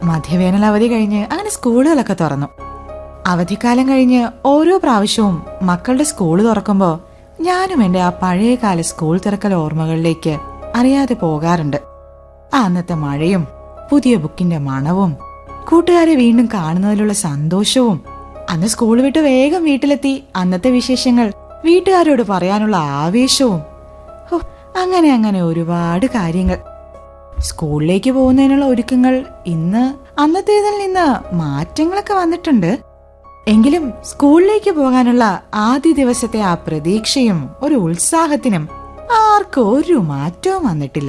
മധ്യവേനൽ അവധി കഴിഞ്ഞ് അങ്ങനെ സ്കൂളുകളൊക്കെ തുറന്നു അവധിക്കാലം കഴിഞ്ഞ് ഓരോ പ്രാവശ്യവും മക്കളുടെ സ്കൂൾ തുറക്കുമ്പോ ഞാനും എന്റെ ആ പഴയകാല സ്കൂൾ തുറക്കൽ ഓർമ്മകളിലേക്ക് അറിയാതെ പോകാറുണ്ട് ആ അന്നത്തെ മഴയും പുതിയ ബുക്കിന്റെ മണവും കൂട്ടുകാരെ വീണ്ടും കാണുന്നതിലുള്ള സന്തോഷവും അന്ന് സ്കൂൾ വിട്ട് വേഗം വീട്ടിലെത്തി അന്നത്തെ വിശേഷങ്ങൾ വീട്ടുകാരോട് പറയാനുള്ള ആവേശവും ഹോ, അങ്ങനെ അങ്ങനെ ഒരുപാട് കാര്യങ്ങൾ സ്കൂളിലേക്ക് പോകുന്നതിനുള്ള ഒരുക്കങ്ങൾ ഇന്ന് അന്നത്തേതിൽ നിന്ന് മാറ്റങ്ങളൊക്കെ വന്നിട്ടുണ്ട് എങ്കിലും സ്കൂളിലേക്ക് പോകാനുള്ള ആദ്യ ദിവസത്തെ ആ പ്രതീക്ഷയും ഒരു ഉത്സാഹത്തിനും ആർക്കും ഒരു മാറ്റവും വന്നിട്ടില്ല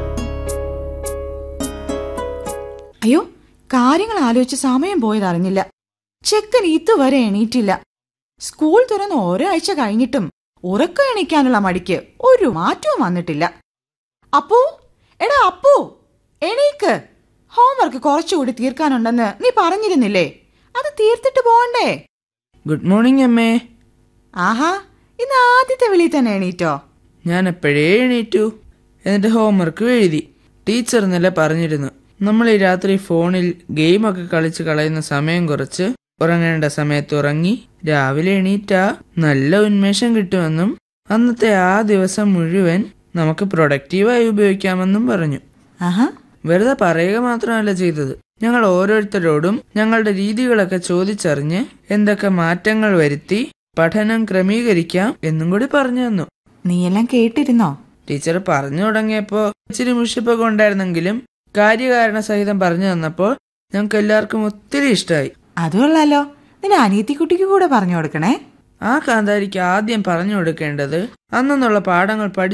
അയ്യോ കാര്യങ്ങൾ ആലോചിച്ച് സമയം പോയത് അറിഞ്ഞില്ല ചെക്കൻ ഇതുവരെ എണീറ്റില്ല സ്കൂൾ തുറന്ന് ഒരാഴ്ച കഴിഞ്ഞിട്ടും ഉറക്കം എണീക്കാനുള്ള മടിക്ക് ഒരു മാറ്റവും വന്നിട്ടില്ല അപ്പു എടാ അപ്പു എണീക്ക് ഹോംവർക്ക് കുറച്ചുകൂടി തീർക്കാനുണ്ടെന്ന് നീ പറഞ്ഞിരുന്നില്ലേ അത് തീർത്തിട്ട് പോകണ്ടേ ഗുഡ് മോർണിംഗ് അമ്മേ ആഹാ ഇന്ന് ആദ്യത്തെ വിളി തന്നെ എണീറ്റോ ഞാൻ എപ്പോഴേ എണീറ്റു എന്നിട്ട് ഹോംവർക്ക് എഴുതി ടീച്ചർ ഇന്നലെ പറഞ്ഞിരുന്നു നമ്മൾ ഈ രാത്രി ഫോണിൽ ഗെയിമൊക്കെ കളിച്ച് കളയുന്ന സമയം കുറച്ച് ഉറങ്ങേണ്ട സമയത്ത് ഉറങ്ങി രാവിലെ എണീറ്റാ നല്ല ഉന്മേഷം കിട്ടുമെന്നും അന്നത്തെ ആ ദിവസം മുഴുവൻ നമുക്ക് പ്രൊഡക്റ്റീവായി ഉപയോഗിക്കാമെന്നും പറഞ്ഞു ആഹാ വെറുതെ പറയുക മാത്രമല്ല ചെയ്തത് ഞങ്ങൾ ഓരോരുത്തരോടും ഞങ്ങളുടെ രീതികളൊക്കെ ചോദിച്ചറിഞ്ഞ് എന്തൊക്കെ മാറ്റങ്ങൾ വരുത്തി പഠനം ക്രമീകരിക്കാം എന്നും കൂടി പറഞ്ഞു തന്നു നീയെല്ലാം കേട്ടിരുന്നോ ടീച്ചർ പറഞ്ഞു തുടങ്ങിയപ്പോ ഇച്ചിരി മുഷിപ്പൊക്കെ ഉണ്ടായിരുന്നെങ്കിലും കാര്യകാരണ സഹിതം പറഞ്ഞു തന്നപ്പോൾ ഞങ്ങൾക്ക് എല്ലാവർക്കും ഒത്തിരി ഇഷ്ടമായി അതുകൊള്ളാലോ നിന്റെ അനിയത്തിക്കുട്ടിക്ക് കൂടെ പറഞ്ഞു കൊടുക്കണേ ആ കാന്താരിക്ക് ആദ്യം പറഞ്ഞു കൊടുക്കേണ്ടത് അന്നുള്ള പാഠങ്ങൾ പഠിച്ചു